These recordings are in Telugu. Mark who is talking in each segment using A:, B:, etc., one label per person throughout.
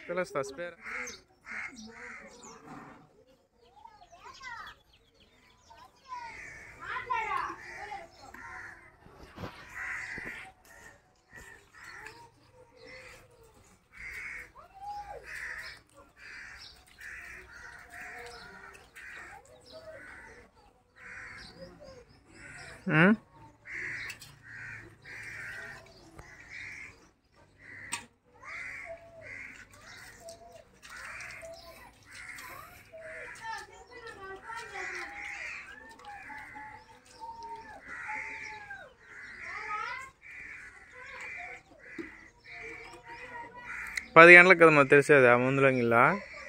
A: తెలుస్తా స్పేర్ ఉమ్? పది గంటలకు కదా మరి తెలిసేది ఆ ముందులో ఇలా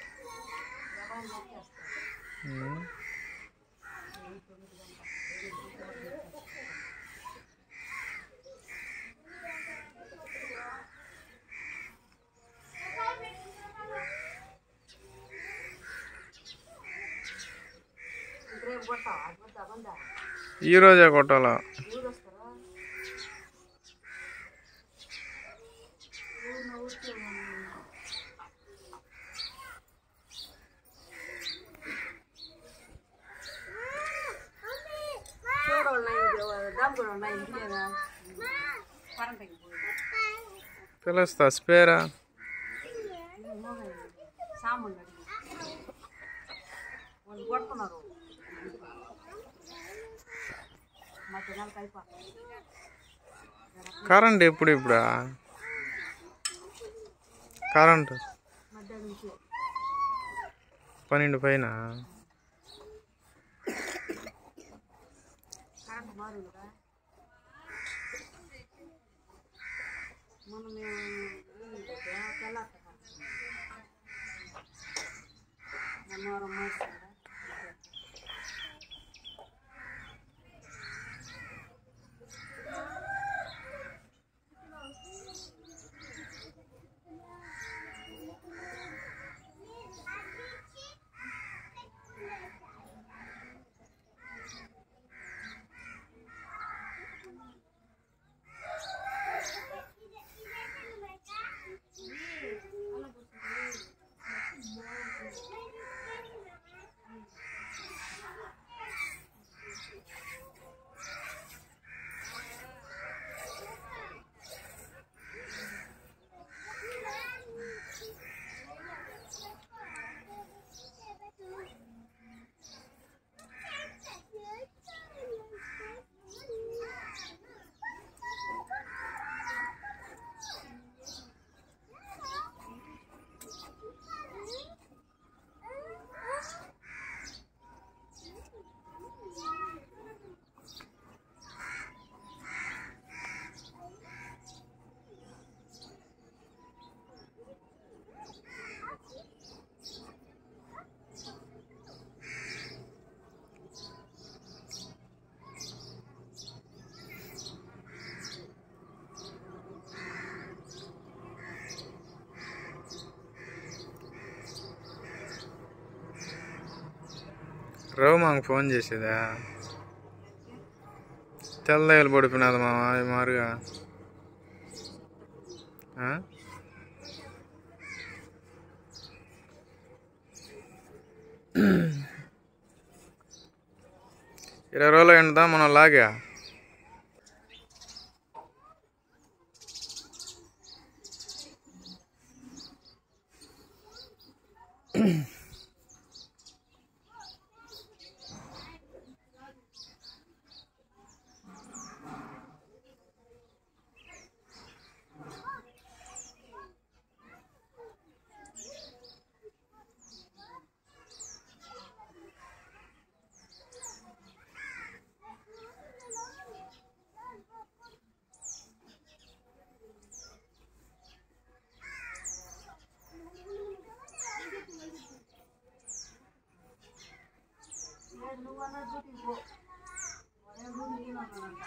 B: రేపు కొడతావా కొడతా బందా
A: ఈ రోజే కొట్టాలా
B: ఊరు వస్తారా ఊరిన ఊరికి చూడాలి దాని కూడా ఉన్నాయి ఇంటి లేదా కరెంట్ అయిపోయింది
A: తెలుస్తా స్పేరా
B: సామాన్లు అడిగి వాళ్ళు కొడుతున్నారు మా జనాలకు అయిపోతుంది
A: కరెంట్ ఎప్పుడు ఇప్పుడా కరెంట్
B: మధ్యాహ్నం నుంచి
A: పన్నెండు పైన
B: కరెంట్ మారుందా మొన్న మేము తెల్లారు మొన్న వారం మార్చారా
A: రవి మాకు ఫోన్ చేసేదా తెల్లదగలు పడిపోయినది మా మారుగా ఆ? ఇరవై రోజులు ఎండుదా మనం లాగా
B: నువ్వు అన్న డ్యూటీకి పో నేను డ్యూటీకి ఉన్నానంట